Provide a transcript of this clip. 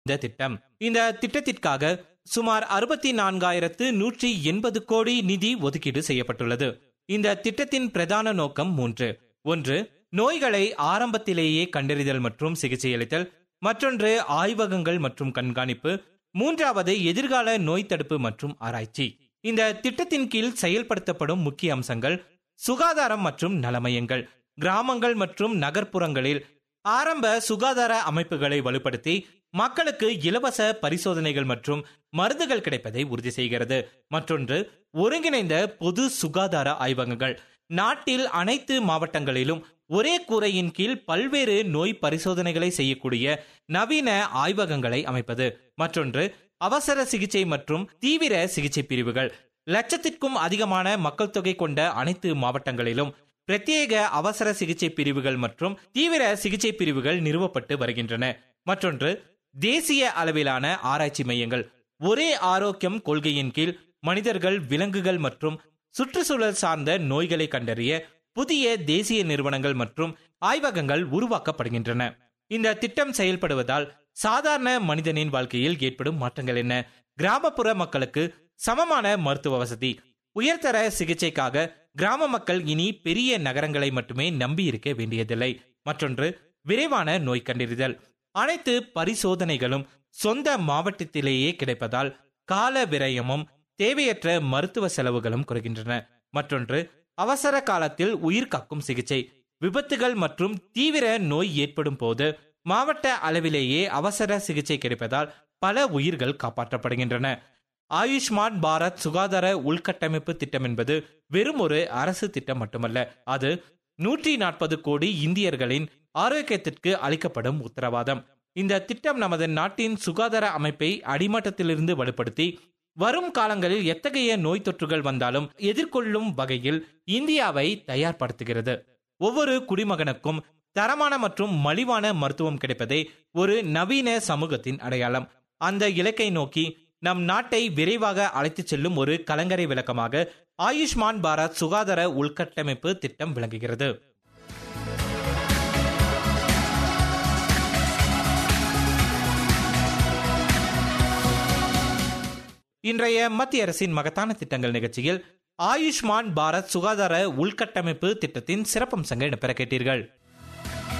இந்த திட்டம் இந்த திட்டத்திற்காக சுமார் அறுபத்தி நான்காயிரத்து நூற்றி எண்பது கோடி நிதி ஒதுக்கீடு செய்யப்பட்டுள்ளது இந்த திட்டத்தின் பிரதான நோக்கம் மூன்று ஒன்று நோய்களை ஆரம்பத்திலேயே கண்டறிதல் மற்றும் சிகிச்சையளித்தல் மற்றொன்று ஆய்வகங்கள் மற்றும் கண்காணிப்பு மூன்றாவது எதிர்கால நோய் தடுப்பு மற்றும் ஆராய்ச்சி இந்த திட்டத்தின் கீழ் செயல்படுத்தப்படும் முக்கிய அம்சங்கள் சுகாதாரம் மற்றும் நலமையங்கள் கிராமங்கள் மற்றும் நகர்ப்புறங்களில் ஆரம்ப சுகாதார அமைப்புகளை வலுப்படுத்தி மக்களுக்கு இலவச பரிசோதனைகள் மற்றும் மருந்துகள் கிடைப்பதை உறுதி செய்கிறது மற்றொன்று ஒருங்கிணைந்த பொது சுகாதார ஆய்வகங்கள் நாட்டில் அனைத்து மாவட்டங்களிலும் ஒரே கூரையின் கீழ் பல்வேறு நோய் பரிசோதனைகளை செய்யக்கூடிய நவீன ஆய்வகங்களை அமைப்பது மற்றொன்று அவசர சிகிச்சை மற்றும் தீவிர சிகிச்சை பிரிவுகள் லட்சத்திற்கும் அதிகமான மக்கள் தொகை கொண்ட அனைத்து மாவட்டங்களிலும் பிரத்யேக அவசர சிகிச்சை பிரிவுகள் மற்றும் தீவிர சிகிச்சை பிரிவுகள் நிறுவப்பட்டு வருகின்றன மற்றொன்று தேசிய அளவிலான ஆராய்ச்சி மையங்கள் ஒரே ஆரோக்கியம் கொள்கையின் கீழ் மனிதர்கள் விலங்குகள் மற்றும் சுற்றுச்சூழல் சார்ந்த நோய்களை கண்டறிய புதிய தேசிய நிறுவனங்கள் மற்றும் ஆய்வகங்கள் உருவாக்கப்படுகின்றன இந்த திட்டம் செயல்படுவதால் சாதாரண மனிதனின் வாழ்க்கையில் ஏற்படும் மாற்றங்கள் என்ன கிராமப்புற மக்களுக்கு சமமான மருத்துவ வசதி உயர்தர சிகிச்சைக்காக கிராம மக்கள் இனி பெரிய நகரங்களை மட்டுமே நம்பி இருக்க வேண்டியதில்லை மற்றொன்று விரைவான நோய் கண்டறிதல் அனைத்து பரிசோதனைகளும் சொந்த மாவட்டத்திலேயே கிடைப்பதால் கால விரயமும் தேவையற்ற மருத்துவ செலவுகளும் குறைகின்றன மற்றொன்று அவசர காலத்தில் உயிர் காக்கும் சிகிச்சை விபத்துகள் மற்றும் தீவிர நோய் ஏற்படும் போது மாவட்ட அளவிலேயே அவசர சிகிச்சை கிடைப்பதால் பல உயிர்கள் காப்பாற்றப்படுகின்றன ஆயுஷ்மான் பாரத் சுகாதார உள்கட்டமைப்பு திட்டம் என்பது வெறும் ஒரு அரசு திட்டம் மட்டுமல்ல அது நூற்றி நாற்பது கோடி இந்தியர்களின் ஆரோக்கியத்திற்கு அளிக்கப்படும் உத்தரவாதம் இந்த திட்டம் நமது நாட்டின் சுகாதார அமைப்பை அடிமட்டத்திலிருந்து வலுப்படுத்தி வரும் காலங்களில் எத்தகைய நோய் தொற்றுகள் வந்தாலும் எதிர்கொள்ளும் வகையில் இந்தியாவை தயார்படுத்துகிறது ஒவ்வொரு குடிமகனுக்கும் தரமான மற்றும் மலிவான மருத்துவம் கிடைப்பதே ஒரு நவீன சமூகத்தின் அடையாளம் அந்த இலக்கை நோக்கி நம் நாட்டை விரைவாக அழைத்துச் செல்லும் ஒரு கலங்கரை விளக்கமாக ஆயுஷ்மான் பாரத் சுகாதார உள்கட்டமைப்பு திட்டம் விளங்குகிறது இன்றைய மத்திய அரசின் மகத்தான திட்டங்கள் நிகழ்ச்சியில் ஆயுஷ்மான் பாரத் சுகாதார உள்கட்டமைப்பு திட்டத்தின் சிறப்பம்சங்கள் இடம்பெற கேட்டீர்கள்